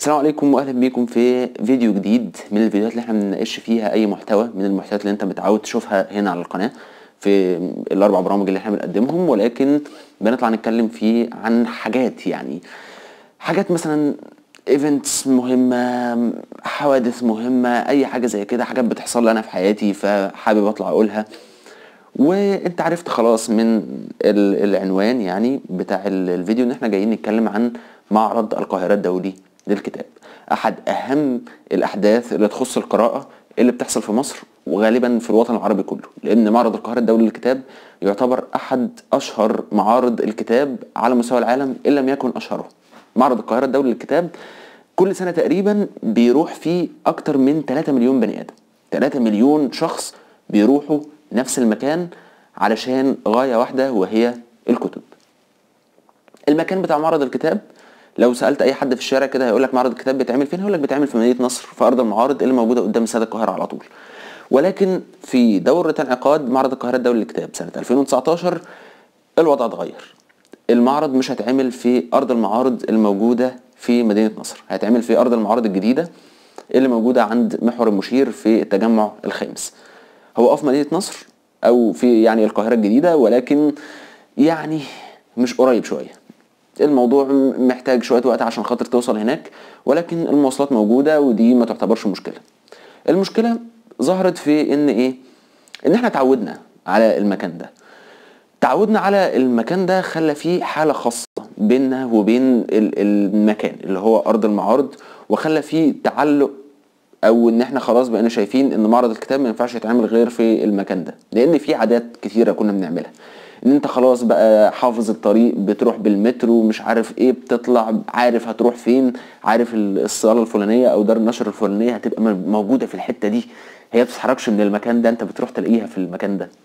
السلام عليكم واهلا بيكم في فيديو جديد من الفيديوهات اللي احنا بنناقش فيها اي محتوى من المحتويات اللي انت متعود تشوفها هنا على القناه في الاربع برامج اللي احنا بنقدمهم ولكن بنطلع نتكلم فيه عن حاجات يعني حاجات مثلا ايفنتس مهمة حوادث مهمة اي حاجة زي كده حاجات بتحصل لي انا في حياتي فحابب اطلع اقولها وانت عرفت خلاص من ال- العنوان يعني بتاع ال- الفيديو ان احنا جايين نتكلم عن معرض القاهرة الدولي للكتاب احد اهم الاحداث اللي تخص القراءة اللي بتحصل في مصر وغالبا في الوطن العربي كله لان معرض القاهرة الدولي للكتاب يعتبر احد اشهر معارض الكتاب على مستوى العالم ان لم يكن اشهره معرض القاهرة الدولي للكتاب كل سنة تقريبا بيروح فيه اكتر من 3 مليون بني ادم 3 مليون شخص بيروحوا نفس المكان علشان غاية واحدة وهي الكتب المكان بتاع معرض الكتاب لو سالت اي حد في الشارع كده هيقول لك معرض الكتاب بيتعمل فين هيقول لك بيتعمل في مدينه نصر في ارض المعارض اللي موجوده قدام استاد القاهره على طول ولكن في دوره انعقاد معرض القاهره الدولي للكتاب سنه 2019 الوضع اتغير المعرض مش هيتعمل في ارض المعارض الموجوده في مدينه نصر هيتعمل في ارض المعارض الجديده اللي موجوده عند محور المشير في التجمع الخامس هو اه في مدينه نصر او في يعني القاهره الجديده ولكن يعني مش قريب شويه الموضوع محتاج شويه وقت عشان خاطر توصل هناك ولكن المواصلات موجوده ودي ما تعتبرش مشكله المشكله ظهرت في ان ايه ان احنا تعودنا على المكان ده تعودنا على المكان ده خلى فيه حاله خاصه بيننا وبين ال- المكان اللي هو ارض المعارض وخلى فيه تعلق او ان احنا خلاص بقينا شايفين ان معرض الكتاب ما ينفعش يتعمل غير في المكان ده لان في عادات كتيره كنا بنعملها ان انت خلاص بقى حافظ الطريق بتروح بالمترو مش عارف ايه بتطلع عارف هتروح فين عارف ال- الصاله الفلانيه او دار النشر الفلانيه هتبقى م- موجوده في الحته دي هي ما بتتحركش من المكان ده انت بتروح تلاقيها في المكان ده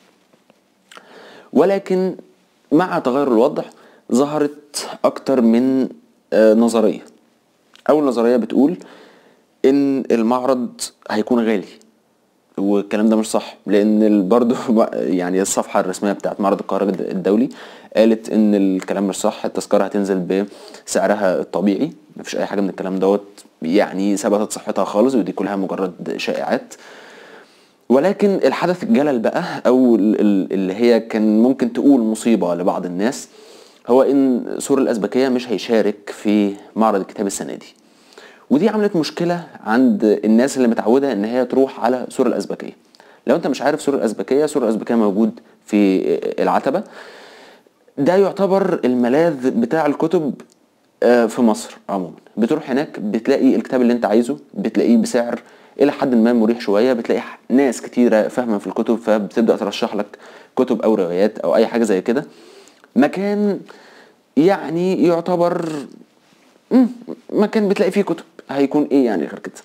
ولكن مع تغير الوضع ظهرت اكتر من آه، نظريه اول نظريه بتقول ان المعرض هيكون غالي والكلام ده مش صح لان ال- برضو يعني الصفحه الرسميه بتاعت معرض القاهره الد- الدولي قالت ان الكلام مش صح التذكره هتنزل بسعرها الطبيعي مفيش اي حاجه من الكلام دوت يعني ثبتت صحتها خالص ودي كلها مجرد شائعات ولكن الحدث الجلل بقى او ال- ال- اللي هي كان ممكن تقول مصيبه لبعض الناس هو ان سور الازبكيه مش هيشارك في معرض الكتاب السنه دي ودي عملت مشكله عند الناس اللي متعوده ان هي تروح على سور الازبكيه لو انت مش عارف سور الازبكيه سور الازبكيه موجود في العتبه ده يعتبر الملاذ بتاع الكتب آه، في مصر عموما بتروح هناك بتلاقي الكتاب اللي انت عايزه بتلاقيه بسعر الى حد ما مريح شويه بتلاقي ح- ناس كتيره فاهمه في الكتب فبتبدا ترشح لك كتب او روايات او اي حاجه زي كده مكان يعني يعتبر مم، مكان بتلاقي فيه كتب هيكون ايه يعني غير كده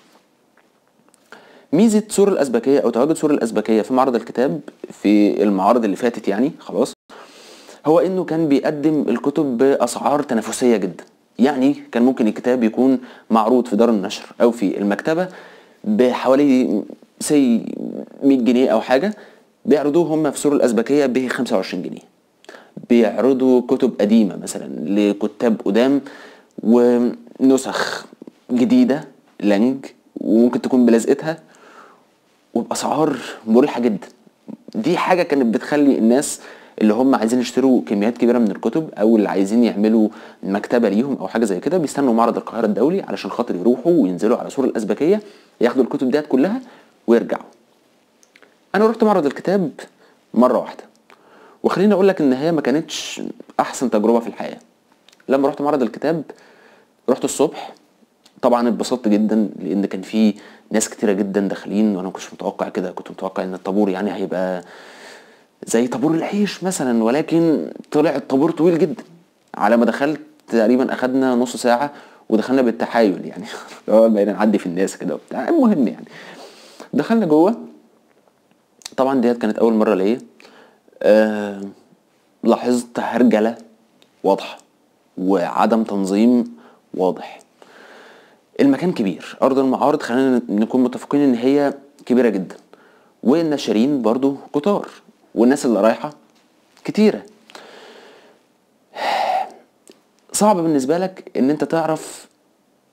ميزه سور الازبكيه او تواجد سور الازبكيه في معرض الكتاب في المعارض اللي فاتت يعني خلاص هو انه كان بيقدم الكتب باسعار تنافسيه جدا يعني كان ممكن الكتاب يكون معروض في دار النشر او في المكتبه بحوالي سي 100 جنيه او حاجه بيعرضوه هم في سور الازبكيه ب 25 جنيه بيعرضوا كتب قديمه مثلا لكتاب قدام ونسخ جديده لانج وممكن تكون بلزقتها وباسعار مريحه جدا دي حاجه كانت بتخلي الناس اللي هم عايزين يشتروا كميات كبيره من الكتب او اللي عايزين يعملوا مكتبه ليهم او حاجه زي كده بيستنوا معرض القاهره الدولي علشان خاطر يروحوا وينزلوا على سور الازبكيه ياخدوا الكتب ديت كلها ويرجعوا انا رحت معرض الكتاب مره واحده وخليني اقول لك ان هي ما كانتش احسن تجربه في الحياه لما رحت معرض الكتاب رحت الصبح طبعا اتبسطت جدا لان كان في ناس كتيره جدا داخلين وانا ما كنتش متوقع كده كنت متوقع ان الطابور يعني هيبقى زي طابور العيش مثلا ولكن طلع الطابور طويل جدا على ما دخلت تقريبا اخدنا نص ساعه ودخلنا بالتحايل يعني اللي هو بقينا نعدي في الناس كده وبتاع المهم يعني دخلنا جوه طبعا ديت كانت اول مره ليا آه لاحظت هرجله واضحه وعدم تنظيم واضح المكان كبير ارض المعارض خلينا نكون متفقين ان هي كبيره جدا والناشرين برضو كتار والناس اللي رايحه كتيره صعب بالنسبه لك ان انت تعرف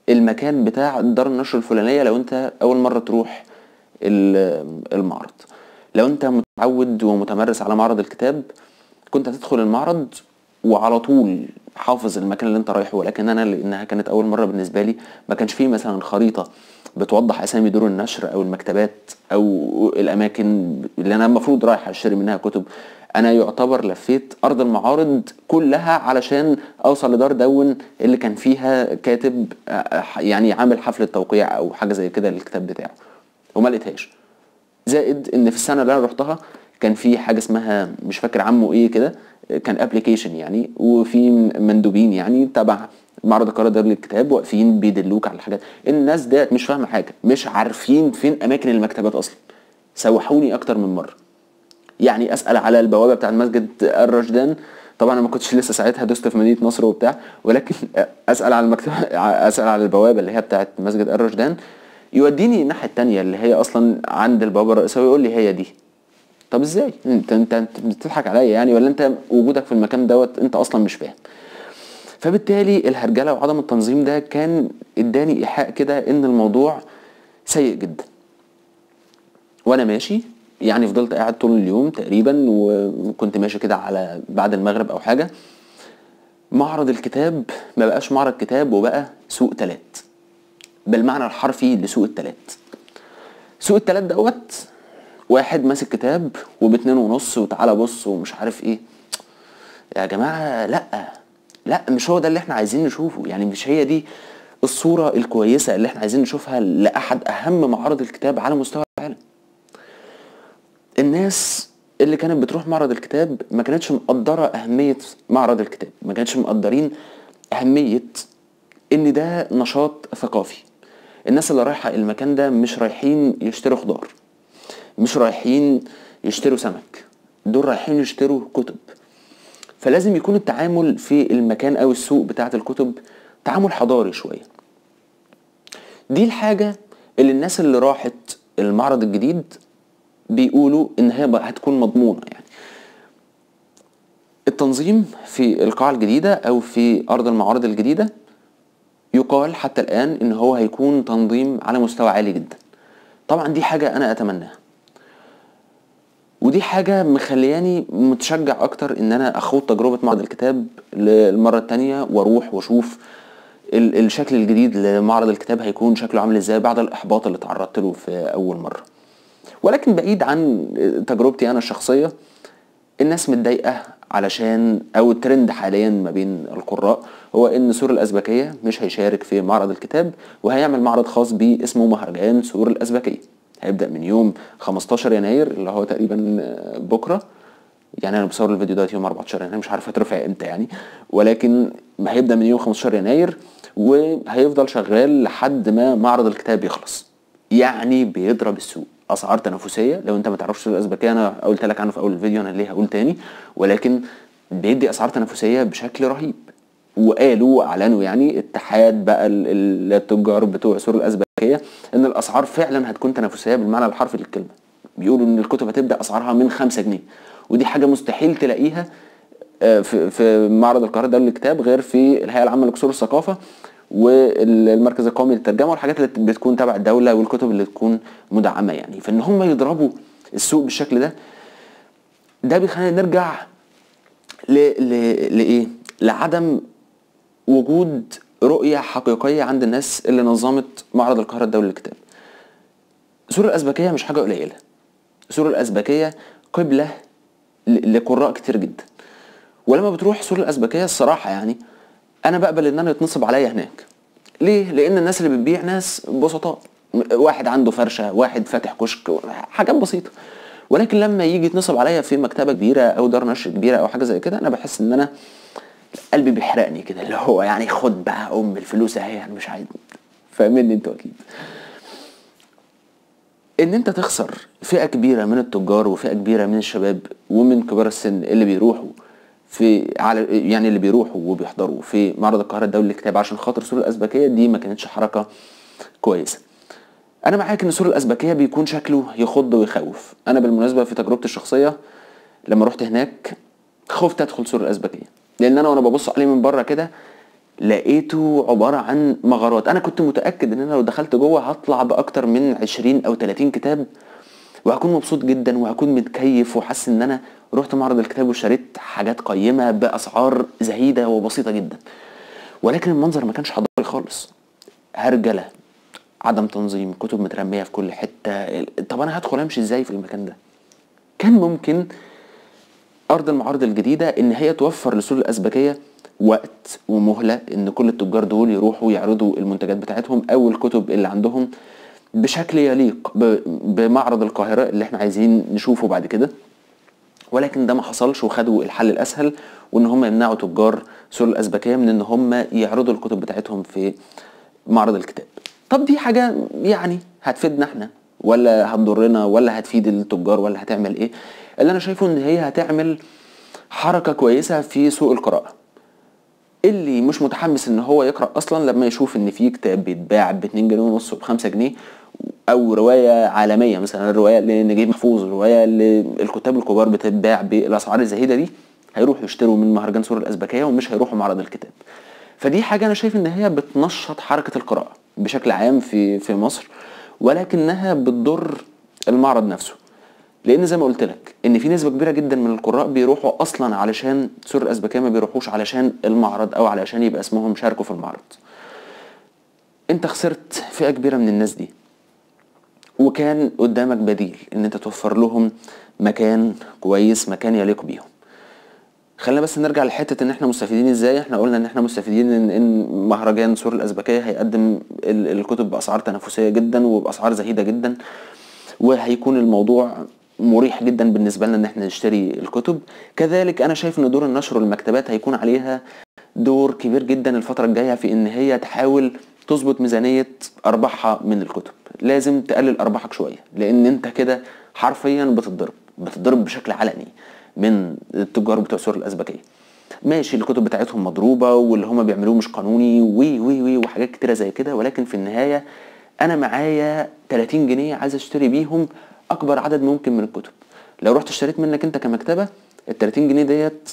المكان بتاع دار النشر الفلانيه لو انت اول مره تروح ال- المعرض لو انت متعود ومتمرس على معرض الكتاب كنت هتدخل المعرض وعلى طول حافظ المكان اللي انت رايحه ولكن انا لانها كانت اول مره بالنسبه لي ما كانش فيه مثلا خريطه بتوضح اسامي دور النشر او المكتبات او الاماكن اللي انا المفروض رايح اشتري منها كتب انا يعتبر لفيت ارض المعارض كلها علشان اوصل لدار دون اللي كان فيها كاتب آه، يعني عامل حفله توقيع او حاجه زي كده للكتاب بتاعه وما لقيتهاش زائد ان في السنه اللي انا رحتها كان في حاجه اسمها مش فاكر عمه ايه كده كان ابلكيشن يعني وفي مندوبين يعني تبع معرض القاهره دار للكتاب واقفين بيدلوك على الحاجات الناس ديت مش فاهمه حاجه مش عارفين فين اماكن المكتبات اصلا سوحوني اكتر من مره يعني اسال على البوابه بتاعت مسجد الرشدان طبعا انا ما كنتش لسه ساعتها دوست في مدينه نصر وبتاع ولكن اسال على المكتبه اسال على البوابه اللي هي بتاعت مسجد الرشدان يوديني الناحيه التانية اللي هي اصلا عند البوابه الرئيسيه ويقول لي هي دي طب ازاي انت انت انت بتضحك عليا يعني ولا انت وجودك في المكان دوت انت اصلا مش فاهم فبالتالي الهرجله وعدم التنظيم ده كان اداني ايحاء كده ان الموضوع سيء جدا وانا ماشي يعني فضلت قاعد طول اليوم تقريبا وكنت ماشي كده على بعد المغرب او حاجه معرض الكتاب ما بقاش معرض كتاب وبقى سوق تلات بالمعنى الحرفي لسوق التلات سوق التلات دوت واحد ماسك كتاب وباتنين ونص وتعالى بص ومش عارف ايه يا جماعة لا لا مش هو ده اللي احنا عايزين نشوفه يعني مش هي دي الصورة الكويسة اللي احنا عايزين نشوفها لأحد أهم معارض الكتاب على مستوى العالم الناس اللي كانت بتروح معرض الكتاب ما كانتش مقدرة أهمية معرض الكتاب ما كانتش مقدرين أهمية إن ده نشاط ثقافي الناس اللي رايحة المكان ده مش رايحين يشتروا خضار مش رايحين يشتروا سمك دول رايحين يشتروا كتب فلازم يكون التعامل في المكان او السوق بتاعة الكتب تعامل حضاري شوية دي الحاجة اللي الناس اللي راحت المعرض الجديد بيقولوا ان هي هتكون مضمونة يعني التنظيم في القاعة الجديدة او في ارض المعارض الجديدة يقال حتى الان ان هو هيكون تنظيم على مستوى عالي جدا طبعا دي حاجة انا اتمناها ودي حاجة مخلياني متشجع أكتر إن أنا أخوض تجربة معرض الكتاب للمرة التانية وأروح وأشوف ال- الشكل الجديد لمعرض الكتاب هيكون شكله عامل إزاي بعد الإحباط اللي تعرضت له في أول مرة ولكن بعيد عن تجربتي أنا الشخصية الناس متضايقة علشان أو الترند حاليا ما بين القراء هو إن سور الأزبكية مش هيشارك في معرض الكتاب وهيعمل معرض خاص بيه اسمه مهرجان سور الأزبكية هيبدأ من يوم 15 يناير اللي هو تقريبا بكرة يعني انا بصور الفيديو دلوقتي يوم 14 يناير مش عارف هترفع امتى يعني ولكن هيبدأ من يوم 15 يناير وهيفضل شغال لحد ما معرض الكتاب يخلص يعني بيضرب السوق اسعار تنافسيه لو انت ما تعرفش سوق الازبكيه انا قلت لك عنه في اول الفيديو انا ليه هقول تاني ولكن بيدي اسعار تنافسيه بشكل رهيب وقالوا اعلنوا يعني اتحاد بقى ال- ال- التجار بتوع سور الازبكيه ان الاسعار فعلا هتكون تنافسيه بالمعنى الحرفي للكلمه بيقولوا ان الكتب هتبدا اسعارها من 5 جنيه ودي حاجه مستحيل تلاقيها آه، في في معرض القاهره الدولي للكتاب غير في الهيئه العامه لقصور الثقافه والمركز القومي للترجمه والحاجات اللي بتكون تبع الدوله والكتب اللي تكون مدعمه يعني فان هم يضربوا السوق بالشكل ده ده بيخلينا نرجع ل ل لايه لعدم وجود رؤيه حقيقيه عند الناس اللي نظمت معرض القاهره الدولي للكتاب سور الازبكيه مش حاجه قليله سور الازبكيه قبله ل- لقراء كتير جدا ولما بتروح سور الازبكيه الصراحه يعني انا بقبل ان انا يتنصب عليا هناك ليه لان الناس اللي بتبيع ناس بسطاء م- واحد عنده فرشه واحد فاتح كشك حاجات بسيطه ولكن لما يجي يتنصب عليا في مكتبه كبيره او دار نشر كبيره او حاجه زي كده انا بحس ان انا قلبي بيحرقني كده اللي هو يعني خد بقى ام الفلوس اهي انا مش عايز فاهمني انتوا اكيد ان انت تخسر فئه كبيره من التجار وفئه كبيره من الشباب ومن كبار السن اللي بيروحوا في على يعني اللي بيروحوا وبيحضروا في معرض القاهره الدولي للكتاب عشان خاطر سور الازبكيه دي ما كانتش حركه كويسه انا معاك ان سور الازبكيه بيكون شكله يخض ويخوف انا بالمناسبه في تجربتي الشخصيه لما رحت هناك خفت ادخل سور الازبكيه لان انا وانا ببص عليه من بره كده لقيته عبارة عن مغارات انا كنت متأكد ان انا لو دخلت جوه هطلع باكتر من 20 او 30 كتاب وهكون مبسوط جدا وهكون متكيف وحاسس ان انا رحت معرض الكتاب واشتريت حاجات قيمة باسعار زهيدة وبسيطة جدا ولكن المنظر ما كانش حضاري خالص هرجلة عدم تنظيم كتب مترمية في كل حتة طب انا هدخل امشي ازاي في المكان ده كان ممكن ارض المعارض الجديدة ان هي توفر للسوق الازبكية وقت ومهلة ان كل التجار دول يروحوا يعرضوا المنتجات بتاعتهم او الكتب اللي عندهم بشكل يليق ب- بمعرض القاهرة اللي احنا عايزين نشوفه بعد كده ولكن ده ما حصلش وخدوا الحل الاسهل وان هم يمنعوا تجار سور الازبكيه من ان هم يعرضوا الكتب بتاعتهم في معرض الكتاب طب دي حاجه يعني هتفيدنا احنا ولا هتضرنا ولا هتفيد التجار ولا هتعمل ايه اللي انا شايفه ان هي هتعمل حركه كويسه في سوق القراءه اللي مش متحمس ان هو يقرا اصلا لما يشوف ان في كتاب بيتباع ب 2 جنيه ونص وب 5 جنيه او روايه عالميه مثلا روايه لنجيب محفوظ روايه للكتاب الكبار بتتباع بالاسعار الزهيده دي هيروحوا يشتروا من مهرجان سور الازبكيه ومش هيروحوا معرض الكتاب فدي حاجه انا شايف ان هي بتنشط حركه القراءه بشكل عام في في مصر ولكنها بتضر المعرض نفسه لان زي ما قلت لك ان في نسبه كبيره جدا من القراء بيروحوا اصلا علشان سور الازبكيه ما بيروحوش علشان المعرض او علشان يبقى اسمهم شاركوا في المعرض انت خسرت فئه كبيره من الناس دي وكان قدامك بديل ان انت توفر لهم مكان كويس مكان يليق بيهم خلينا بس نرجع لحته ان احنا مستفيدين ازاي احنا قلنا ان احنا مستفيدين ان, إن مهرجان سور الازبكيه هيقدم ال- الكتب باسعار تنافسيه جدا وباسعار زهيده جدا وهيكون الموضوع مريح جدا بالنسبه لنا ان احنا نشتري الكتب كذلك انا شايف ان دور النشر والمكتبات هيكون عليها دور كبير جدا الفتره الجايه في ان هي تحاول تظبط ميزانيه ارباحها من الكتب لازم تقلل ارباحك شويه لان انت كده حرفيا بتتضرب بتتضرب بشكل علني من التجار بتوع سور الازبكيه ماشي الكتب بتاعتهم مضروبه واللي هما بيعملوه مش قانوني وي وي وي وحاجات كتيره زي كده ولكن في النهايه انا معايا 30 جنيه عايز اشتري بيهم اكبر عدد ممكن من الكتب لو رحت اشتريت منك انت كمكتبه ال 30 جنيه ديت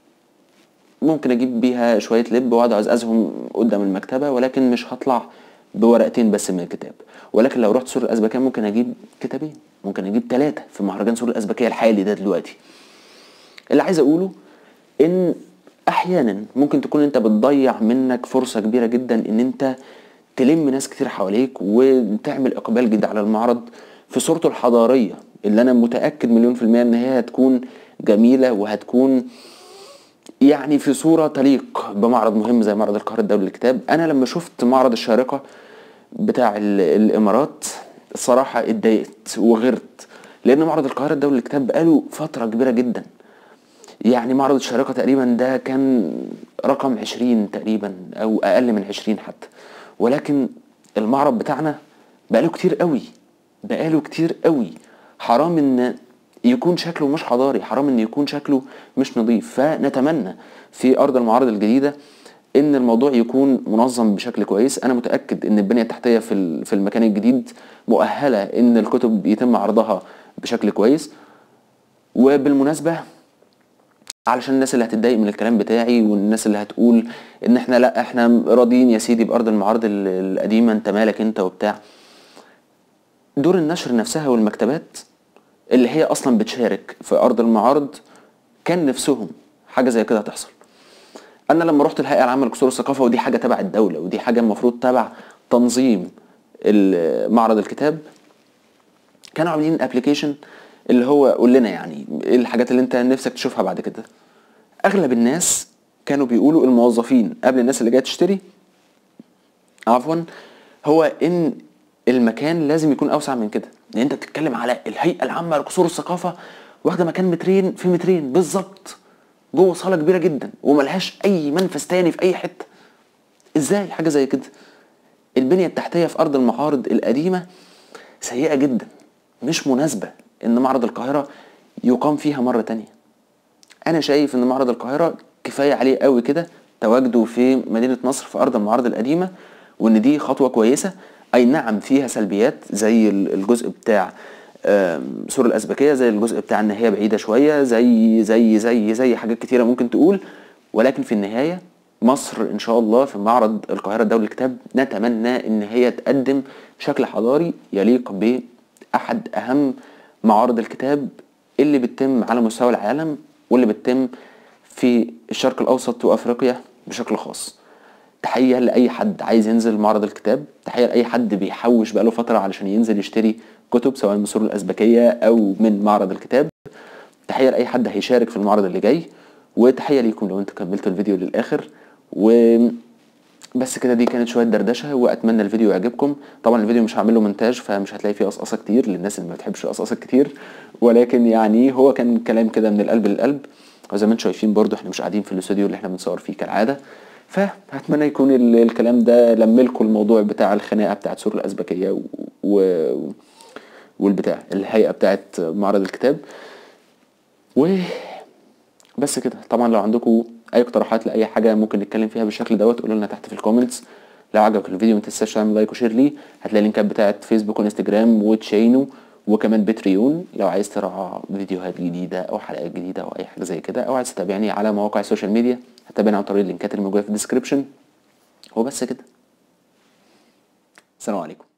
ممكن اجيب بيها شويه لب واقعد ازقزهم قدام المكتبه ولكن مش هطلع بورقتين بس من الكتاب ولكن لو رحت سور الازبكيه ممكن اجيب كتابين ممكن اجيب ثلاثه في مهرجان سور الازبكيه الحالي ده دلوقتي اللي عايز اقوله ان احيانا ممكن تكون انت بتضيع منك فرصه كبيره جدا ان انت تلم ناس كتير حواليك وتعمل اقبال جديد على المعرض في صورته الحضاريه اللي انا متاكد مليون في الميه ان هي هتكون جميله وهتكون يعني في صورة تليق بمعرض مهم زي معرض القاهرة الدولي للكتاب أنا لما شفت معرض الشارقة بتاع ال- الإمارات الصراحة اتضايقت وغرت لأن معرض القاهرة الدولي للكتاب بقاله فترة كبيرة جدا يعني معرض الشارقة تقريبا ده كان رقم عشرين تقريبا أو أقل من عشرين حتى ولكن المعرض بتاعنا بقاله كتير قوي بقاله كتير قوي حرام ان يكون شكله مش حضاري حرام ان يكون شكله مش نظيف فنتمنى في ارض المعارض الجديده ان الموضوع يكون منظم بشكل كويس انا متاكد ان البنيه التحتيه في ال- في المكان الجديد مؤهله ان الكتب يتم عرضها بشكل كويس وبالمناسبه علشان الناس اللي هتتضايق من الكلام بتاعي والناس اللي هتقول ان احنا لا احنا راضيين يا سيدي بارض المعارض ال- القديمه انت مالك انت وبتاع دور النشر نفسها والمكتبات اللي هي اصلا بتشارك في ارض المعارض كان نفسهم حاجه زي كده تحصل انا لما رحت الهيئه العامه لقصور الثقافه ودي حاجه تبع الدوله ودي حاجه المفروض تبع تنظيم ال- معرض الكتاب كانوا عاملين ابلكيشن اللي هو قول لنا يعني ايه الحاجات اللي انت نفسك تشوفها بعد كده اغلب الناس كانوا بيقولوا الموظفين قبل الناس اللي جايه تشتري عفوا هو ان المكان لازم يكون اوسع من كده لان انت بتتكلم على الهيئه العامه لقصور الثقافه واخده مكان مترين في مترين بالظبط جوه صاله كبيره جدا وملهاش اي منفذ تاني في اي حته ازاي حاجه زي كده البنيه التحتيه في ارض المعارض القديمه سيئه جدا مش مناسبه ان معرض القاهره يقام فيها مره تانية انا شايف ان معرض القاهره كفايه عليه قوي كده تواجده في مدينه نصر في ارض المعارض القديمه وان دي خطوه كويسه اي نعم فيها سلبيات زي ال- الجزء بتاع آم، سور الازبكيه زي الجزء بتاع ان هي بعيده شويه زي زي زي زي حاجات كتيره ممكن تقول ولكن في النهايه مصر ان شاء الله في معرض القاهره الدولي للكتاب نتمنى ان هي تقدم شكل حضاري يليق باحد اهم معارض الكتاب اللي بتتم على مستوى العالم واللي بتتم في الشرق الاوسط وافريقيا بشكل خاص تحيه لاي حد عايز ينزل معرض الكتاب تحيه لاي حد بيحوش بقاله فتره علشان ينزل يشتري كتب سواء من سور الازبكيه او من معرض الكتاب تحيه لاي حد هيشارك في المعرض اللي جاي وتحيه ليكم لو انتوا كملتوا الفيديو للاخر و بس كده دي كانت شويه دردشه واتمنى الفيديو يعجبكم طبعا الفيديو مش هعمل له مونتاج فمش هتلاقي فيه قصقصه كتير للناس اللي ما بتحبش القصقصه كتير ولكن يعني هو كان كلام كده من القلب للقلب وزي ما انتم شايفين برضو احنا مش قاعدين في الاستوديو اللي احنا بنصور فيه كالعاده فاتمنى يكون ال- الكلام ده لملكم الموضوع بتاع الخناقه بتاعت سور الازبكيه و... و... والبتاع الهيئه بتاعت معرض الكتاب و بس كده طبعا لو عندكم اي اقتراحات لاي حاجه ممكن نتكلم فيها بالشكل دوت قولوا لنا تحت في الكومنتس لو عجبك الفيديو ما تنساش تعمل لايك وشير ليه هتلاقي اللينكات بتاعت فيسبوك وانستجرام وتشينو وكمان بتريون لو عايز ترى فيديوهات جديده او حلقات جديده او اي حاجه زي كده او عايز تتابعني على مواقع السوشيال ميديا هتتابعني عن طريق اللينكات اللي موجوده في الديسكربشن وبس كده السلام عليكم